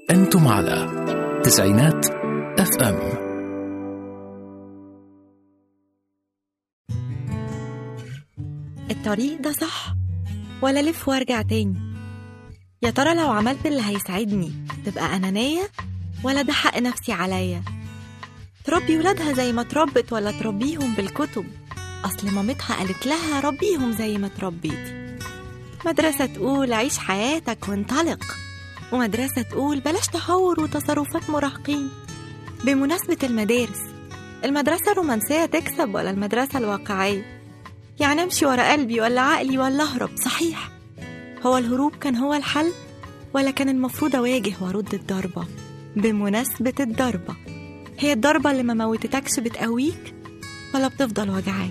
أنتم على تسعينات اف ام الطريق ده صح ولا لف وارجع تاني يا ترى لو عملت اللي هيساعدني تبقى أنانية ولا ده حق نفسي عليا تربي ولادها زي ما تربت ولا تربيهم بالكتب أصل مامتها قالت لها ربيهم زي ما تربيتي مدرسة تقول عيش حياتك وانطلق ومدرسة تقول بلاش تهور وتصرفات مراهقين بمناسبة المدارس المدرسة الرومانسية تكسب ولا المدرسة الواقعية يعني امشي ورا قلبي ولا عقلي ولا اهرب صحيح هو الهروب كان هو الحل ولا كان المفروض اواجه وارد الضربة بمناسبة الضربة هي الضربة اللي ما موتتكش بتقويك ولا بتفضل وجعاك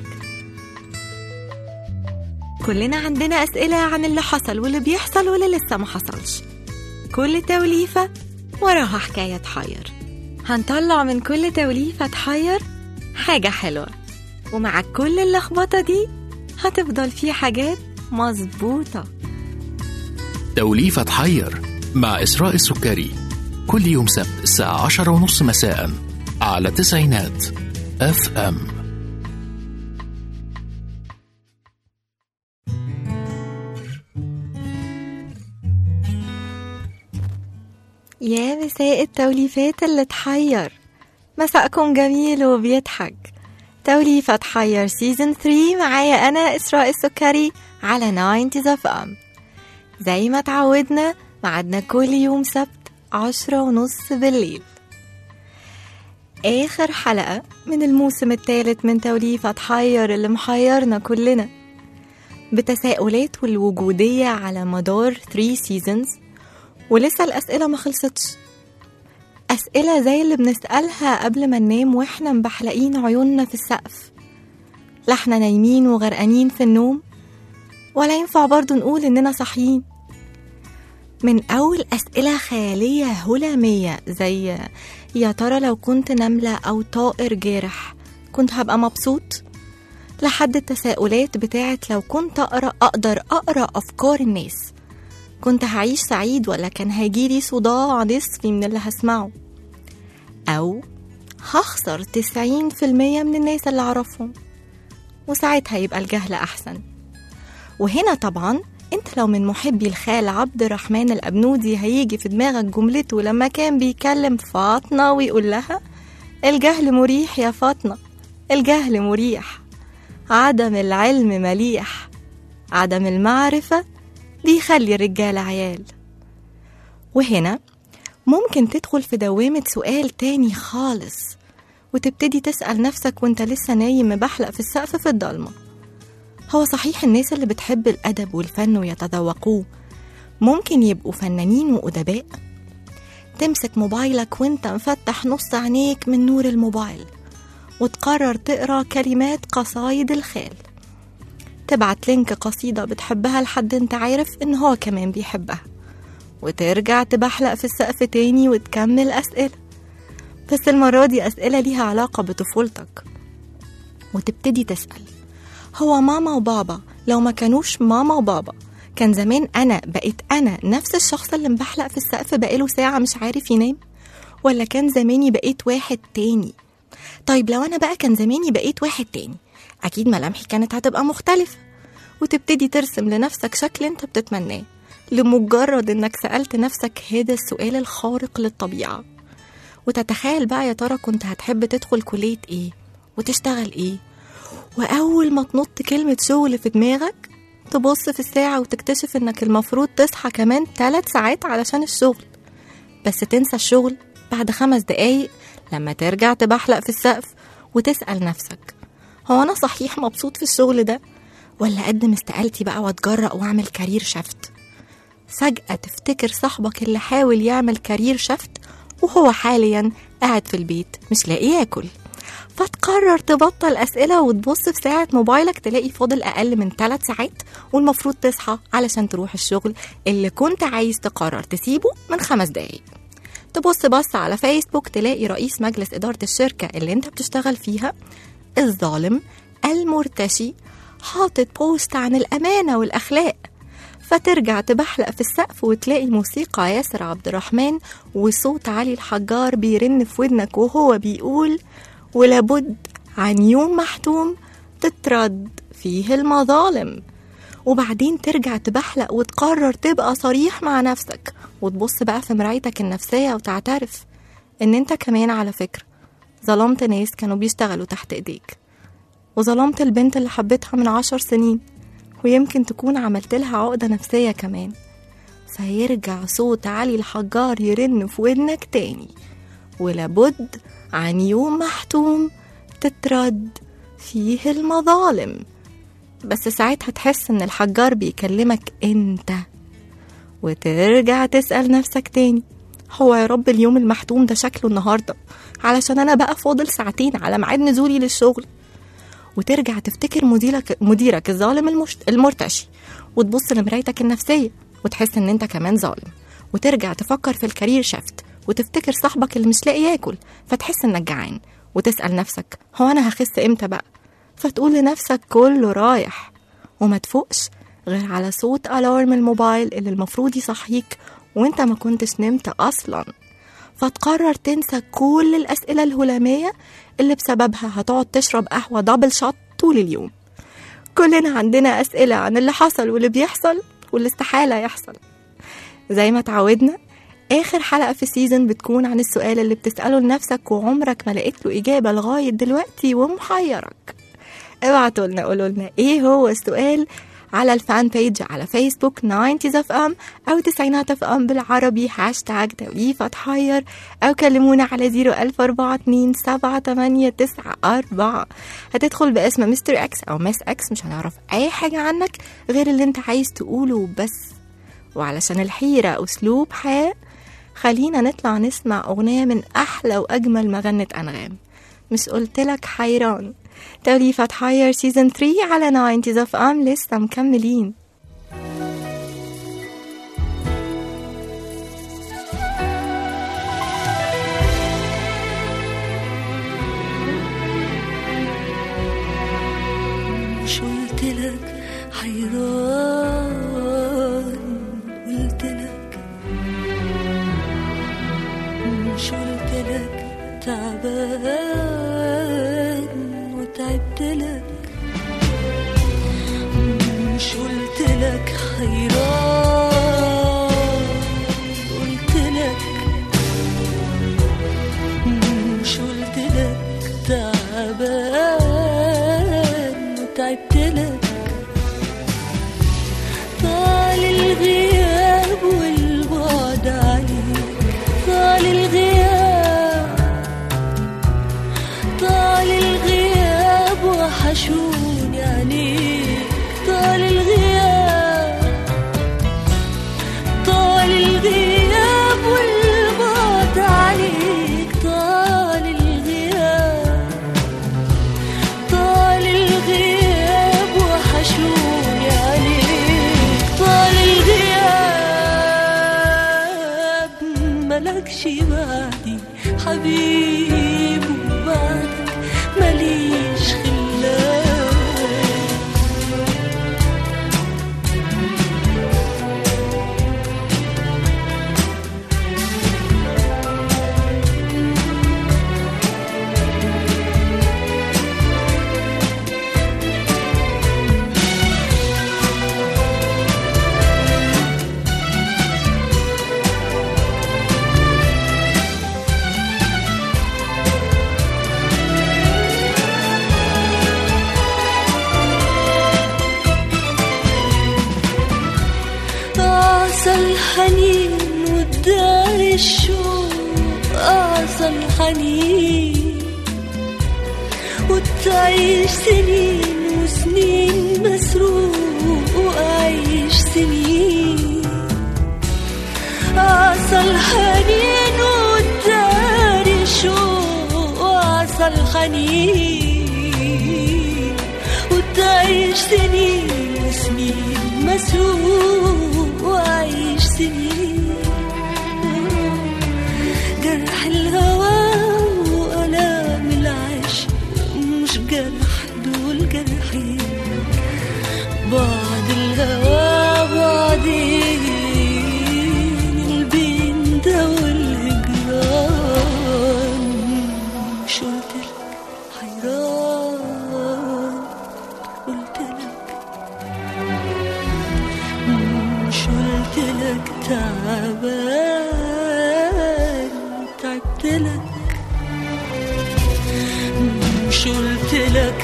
كلنا عندنا أسئلة عن اللي حصل واللي بيحصل واللي لسه ما حصلش كل توليفة وراها حكاية تحير هنطلع من كل توليفة تحير حاجة حلوة ومع كل اللخبطة دي هتفضل في حاجات مظبوطة توليفة حير مع إسراء السكري كل يوم سبت الساعة عشرة ونص مساء على تسعينات اف ام يا مساء التوليفات اللي تحير مساءكم جميل وبيضحك توليفة تحير سيزن 3 معايا أنا إسراء السكري على 90 اف ام زي ما تعودنا معدنا كل يوم سبت عشرة ونص بالليل آخر حلقة من الموسم الثالث من توليفة تحير اللي محيرنا كلنا بتساؤلات والوجودية على مدار 3 سيزونز ولسه الأسئلة ما خلصتش أسئلة زي اللي بنسألها قبل ما ننام وإحنا مبحلقين عيوننا في السقف لا إحنا نايمين وغرقانين في النوم ولا ينفع برضو نقول إننا صاحيين من أول أسئلة خيالية هلامية زي يا ترى لو كنت نملة أو طائر جارح كنت هبقى مبسوط لحد التساؤلات بتاعت لو كنت أقرأ أقدر أقرأ أفكار الناس كنت هعيش سعيد ولا كان هيجيلي صداع نصفي من اللي هسمعه أو هخسر تسعين في المية من الناس اللي أعرفهم وساعتها يبقى الجهل أحسن وهنا طبعا انت لو من محبي الخال عبد الرحمن الأبنودي هيجي في دماغك جملته لما كان بيكلم فاطمة ويقول لها الجهل مريح يا فاطمة الجهل مريح عدم العلم مليح عدم المعرفة بيخلي الرجالة عيال وهنا ممكن تدخل في دوامة سؤال تاني خالص وتبتدي تسأل نفسك وانت لسه نايم مبحلق في السقف في الضلمة هو صحيح الناس اللي بتحب الأدب والفن ويتذوقوه ممكن يبقوا فنانين وأدباء تمسك موبايلك وانت مفتح نص عينيك من نور الموبايل وتقرر تقرا كلمات قصايد الخال تبعت لينك قصيدة بتحبها لحد انت عارف ان هو كمان بيحبها وترجع تبحلق في السقف تاني وتكمل أسئلة بس المرة دي أسئلة ليها علاقة بطفولتك وتبتدي تسأل هو ماما وبابا لو ما كانوش ماما وبابا كان زمان أنا بقيت أنا نفس الشخص اللي مبحلق في السقف بقاله ساعة مش عارف ينام ولا كان زماني بقيت واحد تاني طيب لو أنا بقى كان زماني بقيت واحد تاني أكيد ملامحي كانت هتبقى مختلفة وتبتدي ترسم لنفسك شكل انت بتتمناه لمجرد انك سألت نفسك هذا السؤال الخارق للطبيعة وتتخيل بقى يا ترى كنت هتحب تدخل كلية ايه وتشتغل ايه وأول ما تنط كلمة شغل في دماغك تبص في الساعة وتكتشف انك المفروض تصحى كمان ثلاث ساعات علشان الشغل بس تنسى الشغل بعد خمس دقايق لما ترجع تبحلق في السقف وتسأل نفسك هو أنا صحيح مبسوط في الشغل ده ولا أقدم استقالتي بقى وأتجرأ وأعمل كارير شفت فجأة تفتكر صاحبك اللي حاول يعمل كارير شفت وهو حاليا قاعد في البيت مش لاقي ياكل فتقرر تبطل أسئلة وتبص في ساعة موبايلك تلاقي فاضل أقل من 3 ساعات والمفروض تصحى علشان تروح الشغل اللي كنت عايز تقرر تسيبه من خمس دقايق تبص بص على فيسبوك تلاقي رئيس مجلس إدارة الشركة اللي انت بتشتغل فيها الظالم المرتشي حاطط بوست عن الأمانة والأخلاق فترجع تبحلق في السقف وتلاقي موسيقى ياسر عبد الرحمن وصوت علي الحجار بيرن في ودنك وهو بيقول ولابد عن يوم محتوم تترد فيه المظالم وبعدين ترجع تبحلق وتقرر تبقى صريح مع نفسك وتبص بقى في مرايتك النفسية وتعترف ان انت كمان على فكرة ظلمت ناس كانوا بيشتغلوا تحت ايديك وظلمت البنت اللي حبيتها من عشر سنين ويمكن تكون عملت لها عقدة نفسية كمان فيرجع صوت علي الحجار يرن في ودنك تاني ولابد عن يوم محتوم تترد فيه المظالم بس ساعتها تحس ان الحجار بيكلمك انت وترجع تسأل نفسك تاني هو يا رب اليوم المحتوم ده شكله النهارده علشان انا بقى فاضل ساعتين على ميعاد نزولي للشغل وترجع تفتكر مديرك مديرك الظالم المش... المرتشي وتبص لمرايتك النفسية وتحس ان انت كمان ظالم وترجع تفكر في الكارير شيفت وتفتكر صاحبك اللي مش لاقي ياكل فتحس انك جعان وتسأل نفسك هو انا هخس امتى بقى فتقول لنفسك كله رايح وما تفوقش غير على صوت الارم الموبايل اللي المفروض يصحيك وانت ما كنتش نمت اصلا فتقرر تنسى كل الأسئلة الهلامية اللي بسببها هتقعد تشرب قهوة دبل شوت طول اليوم كلنا عندنا أسئلة عن اللي حصل واللي بيحصل واللي استحالة يحصل زي ما تعودنا آخر حلقة في السيزون بتكون عن السؤال اللي بتسأله لنفسك وعمرك ما لقيت له إجابة لغاية دلوقتي ومحيرك ابعتوا لنا قولوا لنا ايه هو السؤال على الفان بيج على فيسبوك 90 اف ام او تسعينات اف ام بالعربي هاشتاج توليفة حير او كلمونا على 01427 هتدخل باسم مستر اكس او مس اكس مش هنعرف اي حاجة عنك غير اللي انت عايز تقوله بس وعلشان الحيرة اسلوب حياة خلينا نطلع نسمع اغنية من احلى واجمل ما غنت انغام مش قلتلك حيران توليفة حير سيزن 3 على 90 اف ام لسه مكملين مش قلتلك حيران قلتلك مش قلتلك تعبان وتعبتلك مش قلتلك حيران قلتلك مش قلتلك تعبان وتعبتلك طال الغياب والبعد عليك طال الغياب طال الغياب وحشوني عليك طال الغياب طال الغياب والبعد عليك طال الغياب طال الغياب وحشوني عليك طال الغياب ملكش بعدي حبيب وبعدك ماليش خلاك أعصى الحنين والدار الشوق أعصى الحنين وتعيش سنين وسنين مسروق وأعيش سنين أعصى الحنين والدار الشوق أعصى الحنين وتعيش سنين وسنين مسروق وأعيش سنين جرح الهوى وألام العشق مش جرح دول جرحين بعد الهوى بعد تعبان تعبت لك مش قلت لك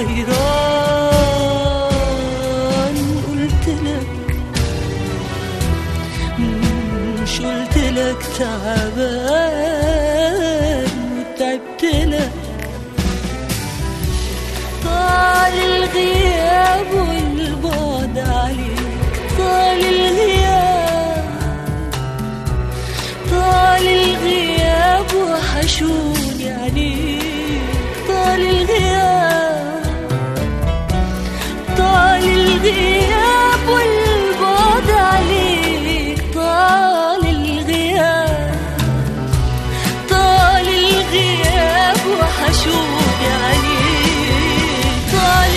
حيران قلت لك مش قلت لك تعبان وتعبت لك طال الغياب والبعد عليك طال الغياب طال الغياب وحشوني عليك طال الغياب طال الغياب والبعد عليك طال الغياب طال الغياب وحشوني عليك طال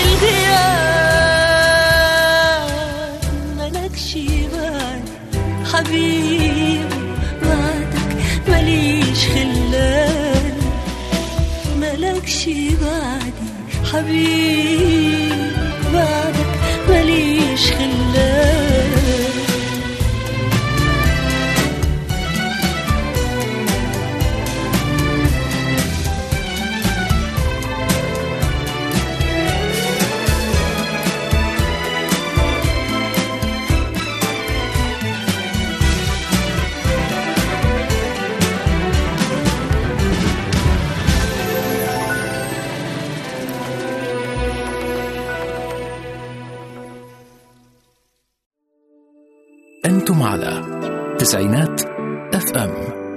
الغياب ملكش بعد حبيبي بعدك ماليش خلان ملكش بعدي حبيبي بعدك ماليش خلان أنتم على تسعينات اف ام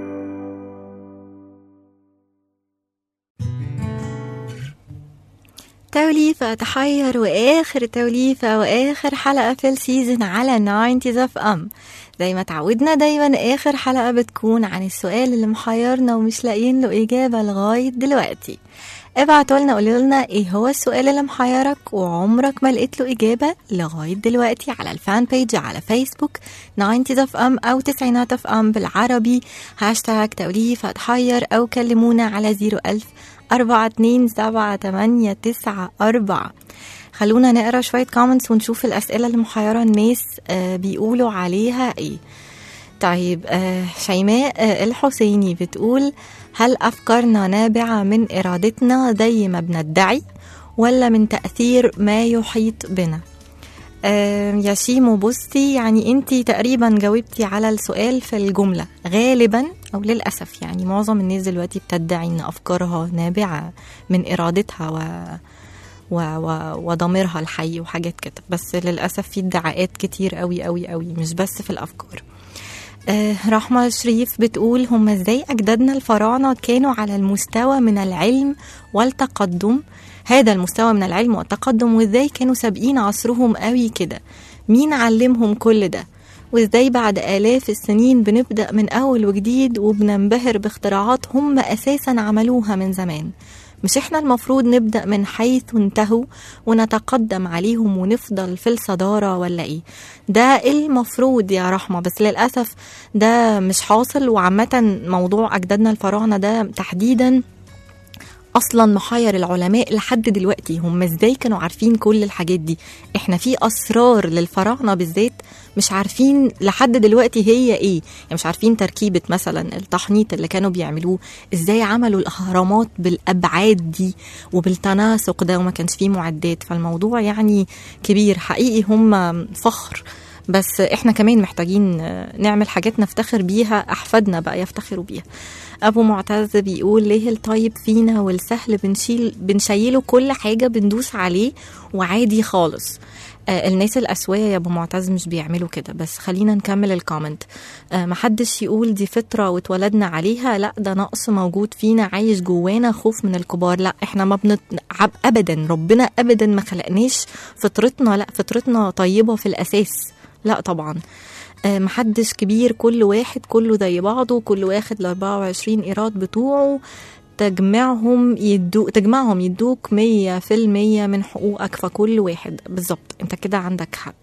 توليفة تحير وآخر توليفة وآخر حلقة في السيزون على 90 اف ام زي ما تعودنا دايما آخر حلقة بتكون عن السؤال اللي محيرنا ومش لاقيين له إجابة لغاية دلوقتي ابعتوا لنا قولوا لنا ايه هو السؤال اللي محيرك وعمرك ما لقيت له إجابة لغاية دلوقتي على الفان بيج على فيسبوك 90 اف ام أو 90 اف ام بالعربي هاشتاج توليفة تحير أو كلمونا على 01000 أربعة اتنين سبعة تمانية تسعة أربعة خلونا نقرا شوية كومنتس ونشوف الأسئلة اللي محيرة الناس آه، بيقولوا عليها ايه طيب آه، شيماء آه، الحسيني بتقول هل أفكارنا نابعة من إرادتنا زي ما بندعي ولا من تأثير ما يحيط بنا آه، يا شيمو بصي يعني انتي تقريبا جاوبتي على السؤال في الجملة غالبا او للأسف يعني معظم الناس دلوقتي بتدعي ان افكارها نابعة من ارادتها و و... و... وضميرها الحي وحاجات كده بس للأسف في ادعاءات كتير قوي قوي قوي مش بس في الأفكار آه رحمة شريف بتقول هم ازاي أجدادنا الفراعنة كانوا على المستوى من العلم والتقدم هذا المستوى من العلم والتقدم وازاي كانوا سابقين عصرهم قوي كده مين علمهم كل ده وازاي بعد آلاف السنين بنبدأ من أول وجديد وبننبهر باختراعات هم أساسا عملوها من زمان مش احنا المفروض نبدأ من حيث انتهوا ونتقدم عليهم ونفضل في الصدارة ولا ايه ده المفروض يا رحمة بس للأسف ده مش حاصل وعامة موضوع أجدادنا الفراعنة ده تحديدا اصلا محير العلماء لحد دلوقتي هم ازاي كانوا عارفين كل الحاجات دي احنا في اسرار للفراعنه بالذات مش عارفين لحد دلوقتي هي ايه يعني مش عارفين تركيبه مثلا التحنيط اللي كانوا بيعملوه ازاي عملوا الاهرامات بالابعاد دي وبالتناسق ده وما كانش فيه معدات فالموضوع يعني كبير حقيقي هم فخر بس احنا كمان محتاجين نعمل حاجات نفتخر بيها احفادنا بقى يفتخروا بيها ابو معتز بيقول ليه الطيب فينا والسهل بنشيل بنشيله كل حاجه بندوس عليه وعادي خالص آه الناس الأسوية يا أبو معتز مش بيعملوا كده بس خلينا نكمل الكومنت آه محدش يقول دي فطرة واتولدنا عليها لا ده نقص موجود فينا عايش جوانا خوف من الكبار لا احنا ما بنت... أبدا ربنا أبدا ما خلقناش فطرتنا لا فطرتنا طيبة في الأساس لا طبعا آه محدش كبير كل واحد كله زي بعضه كل واخد ال 24 إيراد بتوعه تجمعهم يدو تجمعهم يدوك مية في المية من حقوقك فكل واحد بالظبط انت كده عندك حق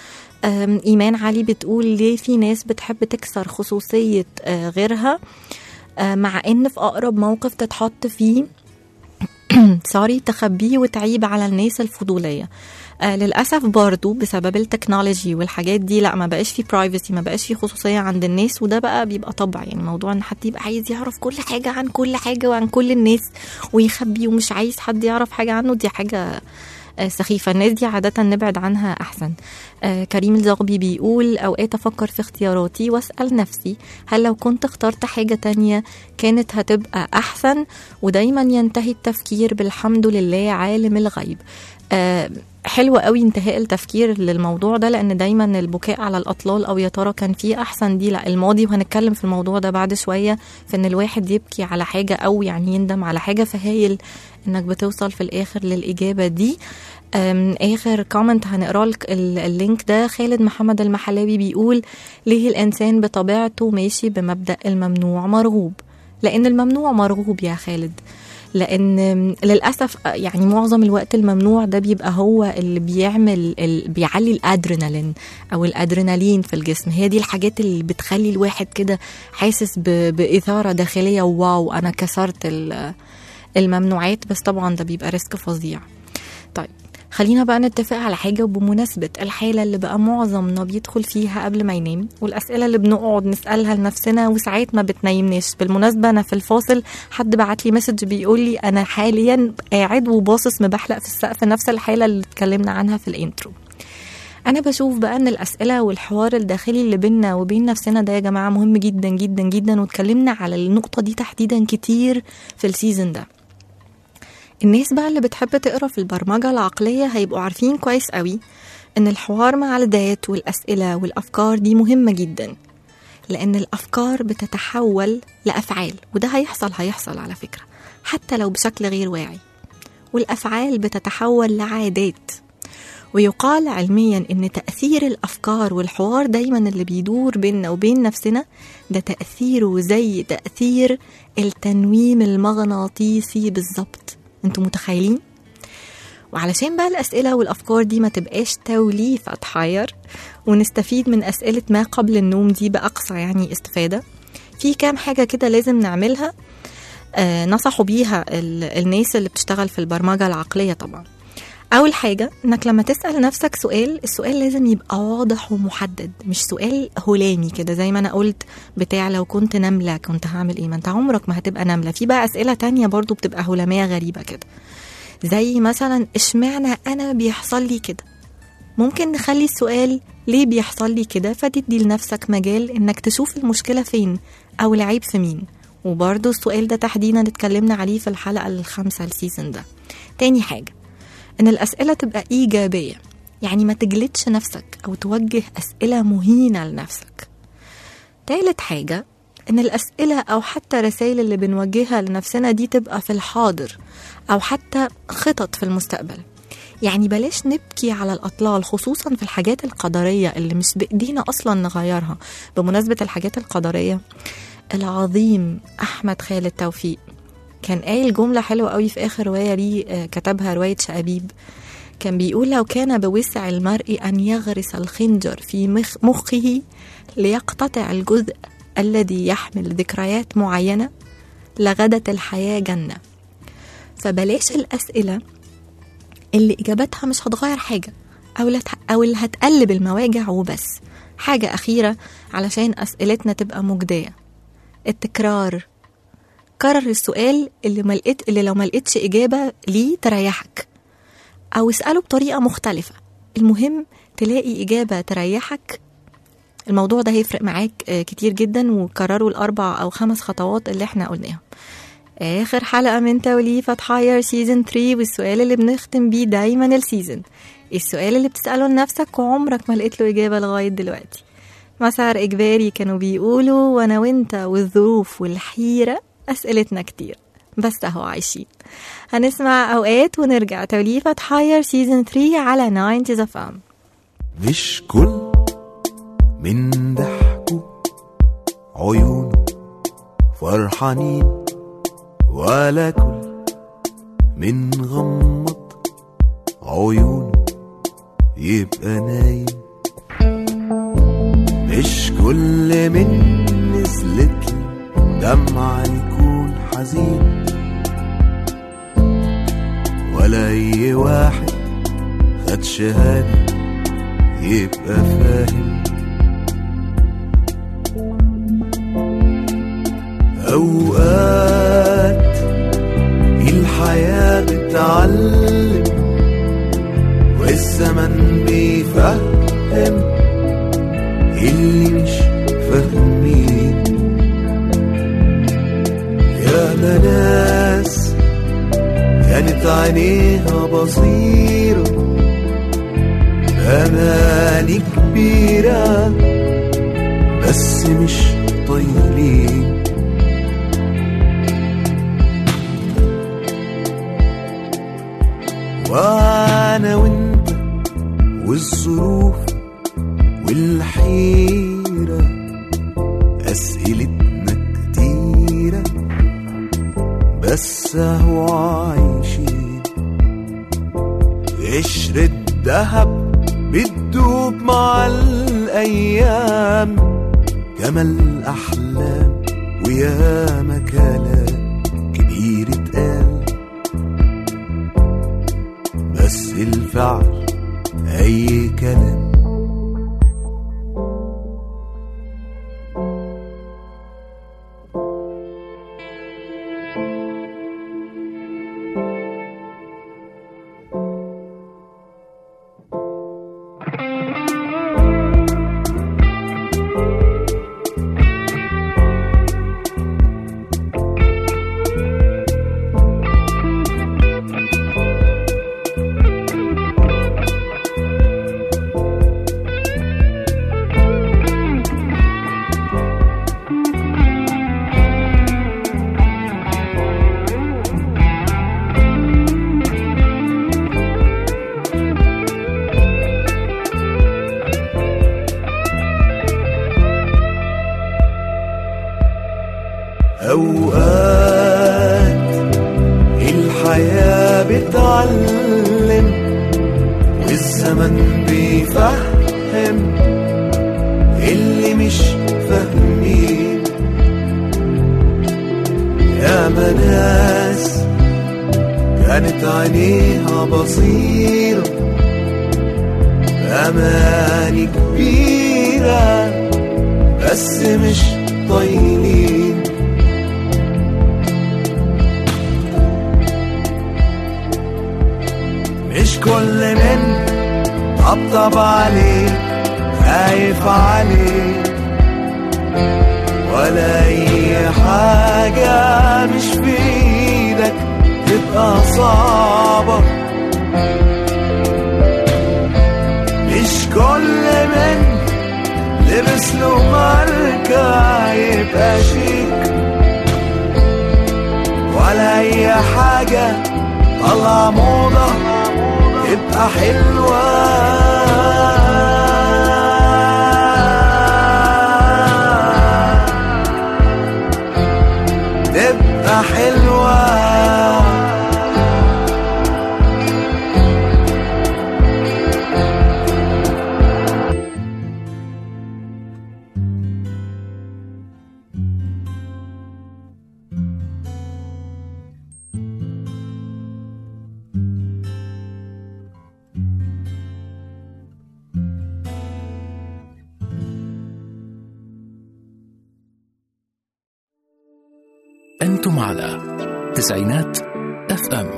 إيمان علي بتقول ليه في ناس بتحب تكسر خصوصية غيرها مع إن في أقرب موقف تتحط فيه سوري تخبيه وتعيب على الناس الفضوليه آه للاسف برضو بسبب التكنولوجي والحاجات دي لا ما بقاش في برايفسي ما بقاش في خصوصيه عند الناس وده بقى بيبقى طبع يعني موضوع ان حد يبقى عايز يعرف كل حاجه عن كل حاجه وعن كل الناس ويخبي ومش عايز حد يعرف حاجه عنه دي حاجه آه، سخيفة الناس دي عادة نبعد عنها أحسن آه، كريم الزغبي بيقول أوقات أفكر في اختياراتي وأسأل نفسي هل لو كنت اخترت حاجة تانية كانت هتبقى أحسن ودايما ينتهي التفكير بالحمد لله عالم الغيب آه، حلو قوي انتهاء التفكير للموضوع ده لان دايما البكاء على الاطلال او يا ترى كان في احسن دي لا الماضي وهنتكلم في الموضوع ده بعد شويه في ان الواحد يبكي على حاجه او يعني يندم على حاجه فهايل انك بتوصل في الاخر للاجابه دي أم، اخر كومنت هنقرا لك ال- اللينك ده خالد محمد المحلاوي بيقول ليه الانسان بطبيعته ماشي بمبدا الممنوع مرغوب لان الممنوع مرغوب يا خالد لان للاسف يعني معظم الوقت الممنوع ده بيبقى هو اللي بيعمل ال- بيعلي الادرينالين او الادرينالين في الجسم هي دي الحاجات اللي بتخلي الواحد كده حاسس ب- باثاره داخليه واو انا كسرت ال- الممنوعات بس طبعا ده بيبقى ريسك فظيع طيب خلينا بقى نتفق على حاجة وبمناسبة الحالة اللي بقى معظمنا بيدخل فيها قبل ما ينام والأسئلة اللي بنقعد نسألها لنفسنا وساعات ما بتنيمناش بالمناسبة أنا في الفاصل حد بعت لي مسج بيقول لي أنا حاليا قاعد وباصص مبحلق في السقف نفس الحالة اللي اتكلمنا عنها في الانترو انا بشوف بقى ان الاسئله والحوار الداخلي اللي بيننا وبين نفسنا ده يا جماعه مهم جدا جدا جدا واتكلمنا على النقطه دي تحديدا كتير في السيزون ده الناس بقى اللي بتحب تقرا في البرمجه العقليه هيبقوا عارفين كويس قوي ان الحوار مع الذات والاسئله والافكار دي مهمه جدا لان الافكار بتتحول لافعال وده هيحصل هيحصل على فكره حتى لو بشكل غير واعي والافعال بتتحول لعادات ويقال علميا ان تاثير الافكار والحوار دايما اللي بيدور بيننا وبين نفسنا ده تاثيره زي تاثير التنويم المغناطيسي بالظبط انتوا متخيلين وعلشان بقى الأسئلة والأفكار دي ما تبقاش توليفة تحير ونستفيد من أسئلة ما قبل النوم دي بأقصى يعني استفادة في كام حاجة كده لازم نعملها آه نصحوا بيها ال- الناس اللي بتشتغل في البرمجة العقلية طبعا أول حاجة إنك لما تسأل نفسك سؤال السؤال لازم يبقى واضح ومحدد مش سؤال هلامي كده زي ما أنا قلت بتاع لو كنت نملة كنت هعمل إيه ما أنت عمرك ما هتبقى نملة في بقى أسئلة تانية برضو بتبقى هلامية غريبة كده زي مثلا اشمعنى أنا بيحصل لي كده ممكن نخلي السؤال ليه بيحصل لي كده فتدي لنفسك مجال إنك تشوف المشكلة فين أو العيب في مين وبرضو السؤال ده تحديدا اتكلمنا عليه في الحلقة الخامسة السيزون ده تاني حاجة إن الأسئلة تبقى إيجابية يعني ما تجلدش نفسك أو توجه أسئلة مهينة لنفسك تالت حاجة إن الأسئلة أو حتى رسائل اللي بنوجهها لنفسنا دي تبقى في الحاضر أو حتى خطط في المستقبل يعني بلاش نبكي على الأطلال خصوصا في الحاجات القدرية اللي مش بإيدينا أصلا نغيرها بمناسبة الحاجات القدرية العظيم أحمد خالد توفيق كان قايل جملة حلوة قوي في آخر رواية ليه آه، كتبها رواية شقابيب كان بيقول لو كان بوسع المرء أن يغرس الخنجر في مخ مخه ليقتطع الجزء الذي يحمل ذكريات معينة لغدت الحياة جنة فبلاش الأسئلة اللي إجابتها مش هتغير حاجة أو, لا تح- أو اللي هتقلب المواجع وبس حاجة أخيرة علشان أسئلتنا تبقى مجدية التكرار كرر السؤال اللي ما لقيت اللي لو ما لقيتش إجابة ليه تريحك أو اسأله بطريقة مختلفة المهم تلاقي إجابة تريحك الموضوع ده هيفرق معاك آه، كتير جدا وكرروا الأربع أو خمس خطوات اللي احنا قلناهم آخر حلقة من توليفة حاير سيزون 3 والسؤال اللي بنختم بيه دايما السيزون السؤال اللي بتسأله لنفسك وعمرك ما لقيت له إجابة لغاية دلوقتي مسار إجباري كانوا بيقولوا وأنا وأنت والظروف والحيرة أسئلتنا كتير بس أهو عايشين هنسمع أوقات ونرجع توليفة حاير سيزون 3 على 90 زفام مش كل من ضحكوا عيونه فرحانين ولا كل من غمض عيونه يبقى نايم مش كل من نزلت له دمعة يكون حزين واحد خد شهادة يبقى فاهم أوقات الحياة بتعلم والزمن بيفهم اللي مش فاهمين يا ناس كانت عينيها بصيرة أماني كبيرة بس مش طايلين وأنا وأنت والظروف والحيرة أسئلتنا كتيرة بس أهو عايشين قشر الدهب بتدوب مع الأيام جمل الأحلام ويا كلام كبير اتقال بس الفعل أي كلام أوقات الحياة بتعلم والزمن بيفهم اللي مش فاهمين يا ناس كانت عينيها بصيرة أماني كبيرة بس مش طايلين مش كل من طبطب عليك خايف عليك ولا اي حاجة مش في ايدك تبقى صعبة مش كل من لبس له ماركة يبقى شيك ولا اي حاجة طلع موضة تبقى حلوة تبقى حلوة أنتم على تسعينات اف ام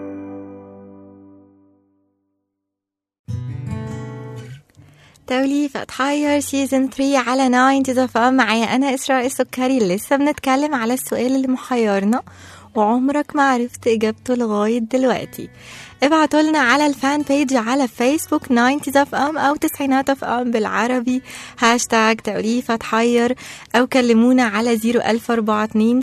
توليفة حاير سيزون 3 على 90 اف ام معايا انا اسراء السكري لسه بنتكلم على السؤال اللي محيرنا وعمرك ما عرفت اجابته لغاية دلوقتي ابعتوا لنا على الفان بيج على فيسبوك 90 اف ام او تسعينات اف ام بالعربي هاشتاج توليفة حير او كلمونا على 01042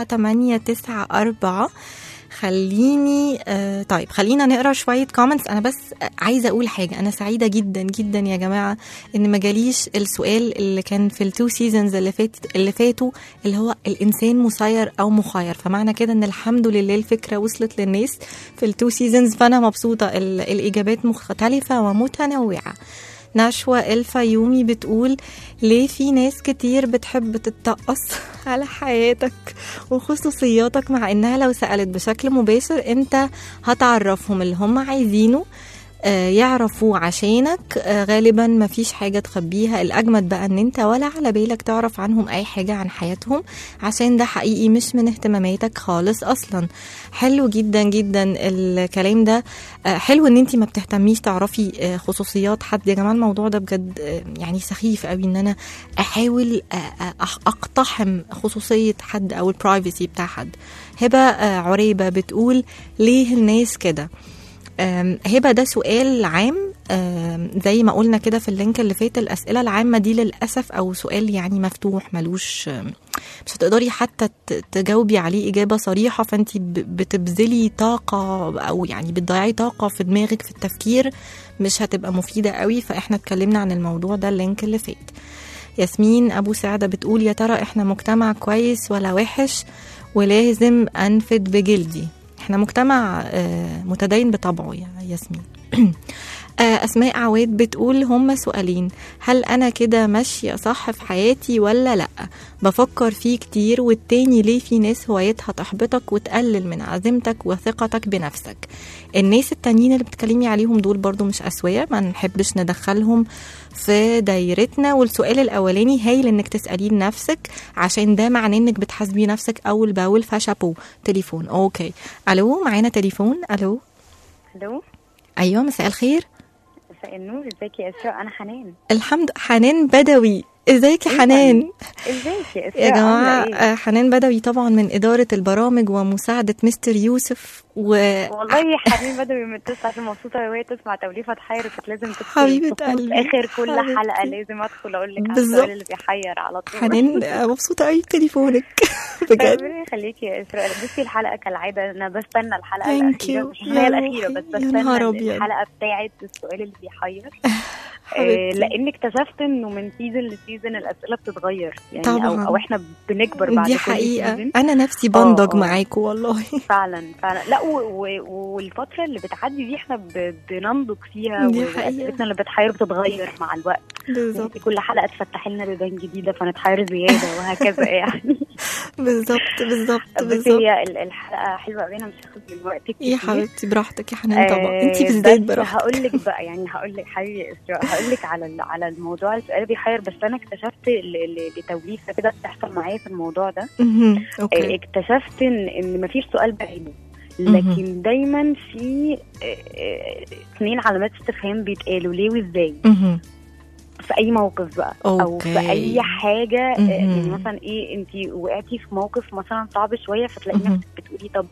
7894 خليني آه طيب خلينا نقرا شويه كومنتس انا بس عايزه اقول حاجه انا سعيده جدا جدا يا جماعه ان ما جاليش السؤال اللي كان في التو سيزونز اللي فات اللي فاتوا اللي هو الانسان مسير او مخير فمعنى كده ان الحمد لله الفكره وصلت للناس في التو سيزونز فانا مبسوطه ال- الاجابات مختلفه ومتنوعه نشوى الفيومي بتقول ليه في ناس كتير بتحب تتقص على حياتك وخصوصياتك مع انها لو سألت بشكل مباشر انت هتعرفهم اللي هم عايزينه آه، يعرفوا عشانك آه، غالبا مفيش حاجة تخبيها الأجمد بقى ان انت ولا على بالك تعرف عنهم أي حاجة عن حياتهم عشان ده حقيقي مش من اهتماماتك خالص أصلا حلو جدا جدا الكلام ده آه، حلو ان انت ما بتهتميش تعرفي آه، خصوصيات حد يا جماعة الموضوع ده بجد آه، يعني سخيف قوي ان انا احاول آه، آه، أح- اقتحم خصوصية حد او البرايفسي بتاع حد هبة آه، عريبة بتقول ليه الناس كده أم، هبه ده سؤال عام أم، زي ما قلنا كده في اللينك اللي فات الاسئله العامه دي للاسف او سؤال يعني مفتوح ملوش أم، مش هتقدري حتى ت- تجاوبي عليه اجابه صريحه فانت ب- بتبذلي طاقه او يعني بتضيعي طاقه في دماغك في التفكير مش هتبقى مفيده قوي فاحنا اتكلمنا عن الموضوع ده اللينك اللي فات ياسمين ابو سعده بتقول يا ترى احنا مجتمع كويس ولا وحش ولازم انفد بجلدي احنا مجتمع آه، متدين بطبعه يا ياسمين آه، أسماء عواد بتقول هما سؤالين هل أنا كده ماشية صح في حياتي ولا لأ بفكر فيه كتير والتاني ليه في ناس هوايتها تحبطك وتقلل من عزيمتك وثقتك بنفسك الناس التانيين اللي بتكلمي عليهم دول برضو مش أسوية ما نحبش ندخلهم في دايرتنا والسؤال الأولاني هايل إنك تسأليه لنفسك عشان ده معناه إنك بتحاسبي نفسك أول بأول فشابو تليفون أوكي ألو معانا تليفون ألو الو أيوة مساء الخير مساء النور ازيك يا اسراء انا حنان الحمد حنان بدوي ازيك يا حنان ازيك يا اسراء يا جماعة عاملة إيه؟ آه، حنان بدوي طبعا من إدارة البرامج ومساعدة مستر يوسف و والله حنان بدوي متصل عشان مبسوطه وهي تسمع توليفه حير كنت لازم تدخل حبيبة تدخل قلبي، في اخر كل حبيبتي. حلقه لازم ادخل اقول لك على بالظبط. السؤال اللي بيحير على طول حنان آه، مبسوطة قوي بتليفونك بجد ربنا يخليكي يا اسراء بصي الحلقه كالعاده انا بستنى الحلقه Thank الاخيره you. مش هي يا الاخيره روحي، بس يا بستنى نهار أبيض. الحلقه بتاعت السؤال اللي بيحير آه، حبيبتي. لان اكتشفت انه من سيزون لسيزون الاسئله بتتغير يعني طبعاً. او, أو احنا بنكبر بعد دي كل حقيقة season. أنا نفسي بنضج آه. معاكوا والله فعلا فعلا لا و... و... والفتره اللي بتعدي دي احنا ب... بننضج فيها دي واسئلتنا اللي بتحير بتتغير مع الوقت بالظبط يعني كل حلقه تفتح لنا بيبان جديده فنتحير زياده وهكذا يعني بالظبط بالظبط بس بالظبط هي ال- الحلقه حلوه قوي انا مش هاخد من وقتك يا كتير. حبيبتي براحتك يا حنان طبعا آه، انتي بالذات بس براحتك هقول لك بقى يعني هقول لك حبيبي يا اسراء هقول لك على ال- على الموضوع السؤال بيحير بس انا اكتشفت ل- ل- لتوليفه كده بتحصل معايا في الموضوع ده مهم. آه، اوكي اكتشفت ان ان مفيش سؤال بعينه مهم. لكن دايما في آه، آه، اثنين علامات استفهام بيتقالوا ليه وازاي مهم. في اي موقف بقى او أوكي. في اي حاجه آه، مهم. يعني مثلا ايه انت وقعتي في موقف مثلا صعب شويه فتلاقي مهم. نفسك بتقولي طب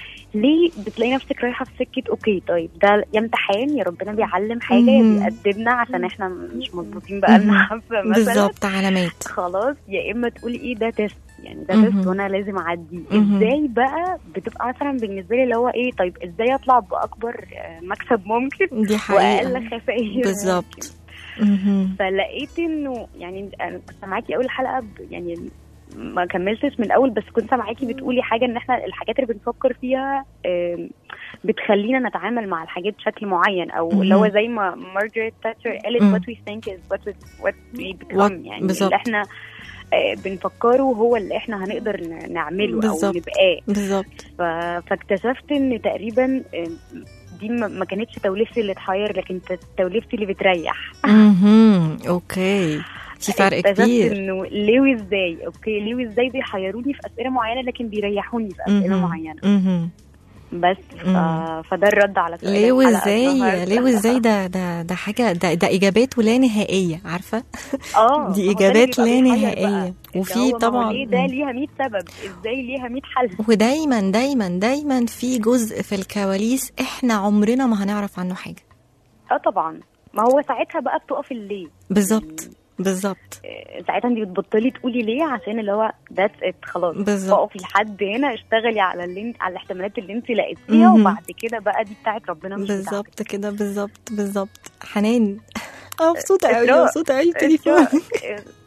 ليه بتلاقي نفسك رايحه في سكه اوكي طيب ده يا امتحان يا ربنا بيعلم حاجه يا مهم. بيأدبنا عشان احنا مش مظبوطين بقى لنا مهم. حبه مثلا بالظبط علامات خلاص يا اما تقولي ايه ده تيست يعني ده مهم. تيست وانا لازم اعديه مهم. ازاي بقى بتبقى مثلا بالنسبه لي اللي هو ايه طيب ازاي اطلع باكبر آه، مكسب ممكن دي حقيقة واقل خسائر ممكن. بالظبط مهم. فلقيت انه يعني انا كنت سامعاكي اول حلقه ب- يعني ما كملتش من الاول بس كنت سامعاكي بتقولي حاجه ان احنا الحاجات اللي بنفكر فيها آم، بتخلينا نتعامل مع الحاجات بشكل معين او اللي هو مهم. زي ما مارجريت تاتشر قالت مم. what we think is what we, what we become What- يعني بالظبط. اللي احنا آه، بنفكره هو اللي احنا هنقدر ن- نعمله او بالظبط. نبقاه بالظبط ف- فاكتشفت ان تقريبا آم، دي ما ما كانتش توليفتي اللي تحير لكن ت- توليفتي اللي بتريح مهم. اوكي في فرق اكتشفت كبير انه ليه وازاي اوكي ليه وازاي بيحيروني في اسئله معينه لكن بيريحوني في اسئله مهم. معينه مهم. بس ف... مم. فده الرد على سؤال ليه الحلقة وازاي النهاردة. ليه وازاي ده ده ده حاجه ده ده اجابات ولا نهائيه عارفه اه دي ما هو ده إجابات اللي لا بيبقى بيحير نهائية. بقى. وفي اللي هو ما هو طبعاً- ليه ده ليها 100 سبب ازاي ليها 100 حل ودايما دايما دايما في جزء في الكواليس احنا عمرنا ما هنعرف عنه حاجه اه طبعا ما هو ساعتها بقى بتقف الليه بالظبط بالظبط آه، ساعتها انت بتبطلي تقولي ليه عشان اللي هو ذاتس ات خلاص بالظبط. اقفي لحد هنا اشتغلي على اللي انت على الاحتمالات اللي انت لقيتيها مهم. وبعد كده بقى دي بتاعت ربنا مش بتاعتك. بالظبط كده بالظبط بالظبط حنان اه مبسوطه قوي إسراء. مبسوطه قوي إسراء، تليفون آه،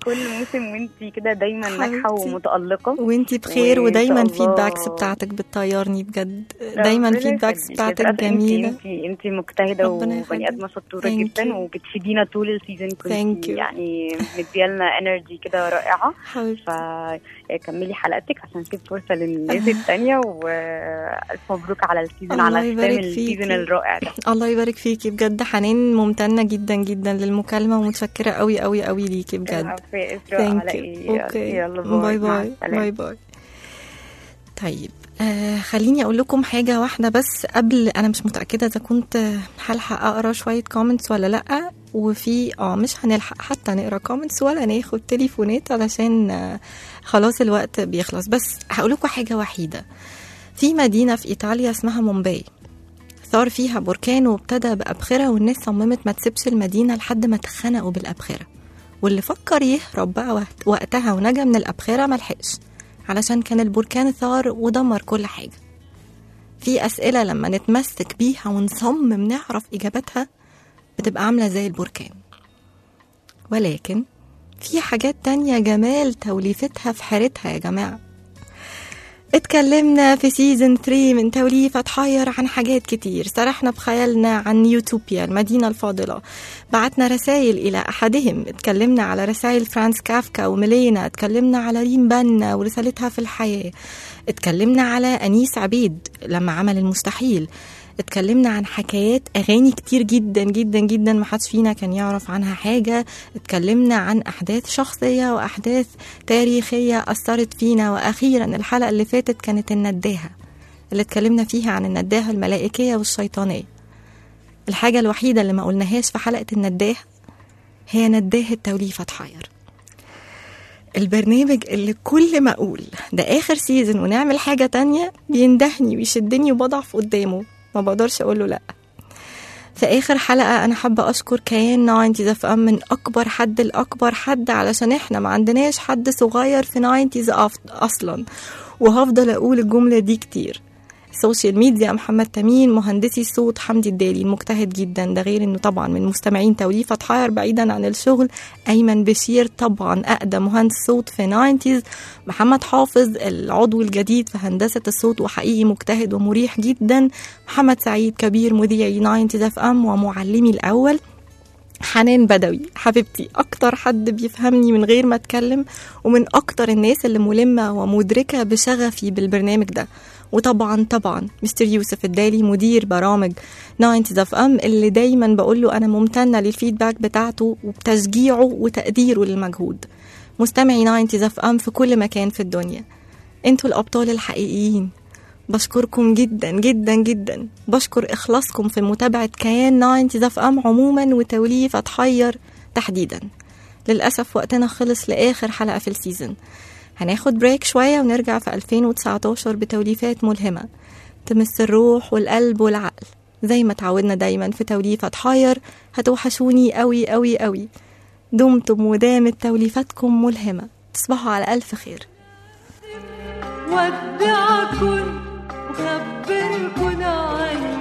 كل موسم وانتي كده دايما ناجحه حبيبتي. ومتالقه وانتي بخير وإن ودايما شاء الله- فيدباكس بتاعتك بتطيرني بجد دايما ربنا فيدباكس يخليك. بتاعتك انتي جميله انتي انتي مجتهده ربنا وبني يخليك. ادمه شطوره Thank جدا you. وبتفيدينا طول السيزون Thank كنتي you. يعني مديالنا انرجي كده رائعه حبيبتي فكملي حلقتك عشان نسيب فرصه للناس التانية والف مبروك على السيزون الله على يبارك ختام السيزون فيكي. الرائع ده الله يبارك فيكي بجد حنان ممتنه جدا جدا للمكالمه ومتشكره قوي قوي قوي ليكي بجد العفو يا إسراء ثانك على يو ايه اوكي يلا باي مع باي السلامة. باي باي طيب آه خليني اقول لكم حاجه واحده بس قبل انا مش متاكده اذا كنت هلحق اقرا شويه كومنتس ولا لا وفي اه مش هنلحق حتى نقرا كومنتس ولا ناخد تليفونات علشان آه خلاص الوقت بيخلص بس هقول لكم حاجه وحيده في مدينه في ايطاليا اسمها مومباي ثار فيها بركان وابتدى بأبخرة والناس صممت ما تسيبش المدينة لحد ما اتخنقوا بالأبخرة واللي فكر يهرب بقى وقت- وقتها ونجا من الأبخرة ملحقش علشان كان البركان ثار ودمر كل حاجة في أسئلة لما نتمسك بيها ونصمم نعرف إجابتها بتبقى عاملة زي البركان ولكن في حاجات تانية جمال توليفتها في حيرتها يا جماعة اتكلمنا في سيزن 3 من توليفة تحير عن حاجات كتير سرحنا بخيالنا عن يوتوبيا المدينة الفاضلة بعتنا رسائل إلى أحدهم اتكلمنا على رسائل فرانس كافكا وميلينا اتكلمنا على ريم بنا ورسالتها في الحياة اتكلمنا على أنيس عبيد لما عمل المستحيل اتكلمنا عن حكايات اغاني كتير جدا جدا جدا ما حدش فينا كان يعرف عنها حاجه اتكلمنا عن احداث شخصيه واحداث تاريخيه اثرت فينا واخيرا الحلقه اللي فاتت كانت النداهه اللي اتكلمنا فيها عن النداهه الملائكيه والشيطانيه الحاجه الوحيده اللي ما قلناهاش في حلقه النداهه هي نداهه توليفه حير البرنامج اللي كل ما اقول ده اخر سيزون ونعمل حاجه تانية بيندهني ويشدني وبضعف قدامه ما بقدرش اقول له لا في اخر حلقه انا حابه اشكر كيان 90 اف ام من اكبر حد لاكبر حد علشان احنا ما عندناش حد صغير في 90 اصلا وهفضل اقول الجمله دي كتير السوشيال ميديا محمد تميم مهندسي الصوت حمدي الدالي المجتهد جدا ده غير انه طبعا من مستمعين توليفة حاير بعيدا عن الشغل ايمن بشير طبعا اقدم مهندس صوت في 90 محمد حافظ العضو الجديد في هندسة الصوت وحقيقي مجتهد ومريح جدا محمد سعيد كبير مذيعي 90 اف ام ومعلمي الاول حنان بدوي حبيبتي اكتر حد بيفهمني من غير ما اتكلم ومن اكتر الناس اللي ملمة ومدركة بشغفي بالبرنامج ده وطبعا طبعا مستر يوسف الدالي مدير برامج 90 اف ام اللي دايما بقول له انا ممتنه للفيدباك بتاعته وبتشجيعه وتقديره للمجهود مستمعي 90 اف ام في كل مكان في الدنيا انتوا الابطال الحقيقيين بشكركم جدا جدا جدا بشكر اخلاصكم في متابعه كيان 90 اف ام عموما وتوليف اتحير تحديدا للاسف وقتنا خلص لاخر حلقه في السيزون هناخد بريك شوية ونرجع في 2019 بتوليفات ملهمة تمس الروح والقلب والعقل زي ما تعودنا دايما في توليفة حاير هتوحشوني قوي قوي قوي دمتم ودامت توليفاتكم ملهمة تصبحوا على ألف خير ودعكن وخبركن عني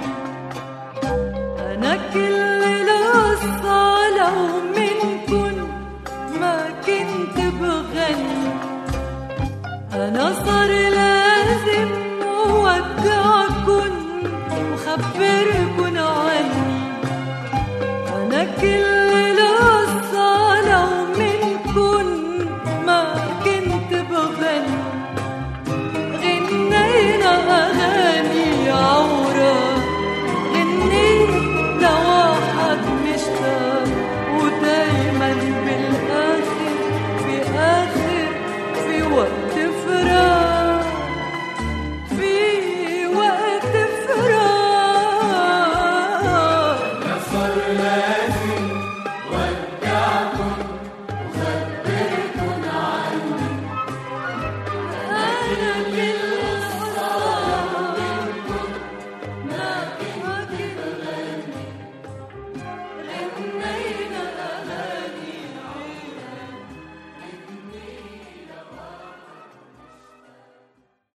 أنا كل القصة لو منكن ما كنت بغني أنا صار لازم أودعكن وخبركن عني أنا كل القصة لو منكن ما كنت بغني غنينا أغاني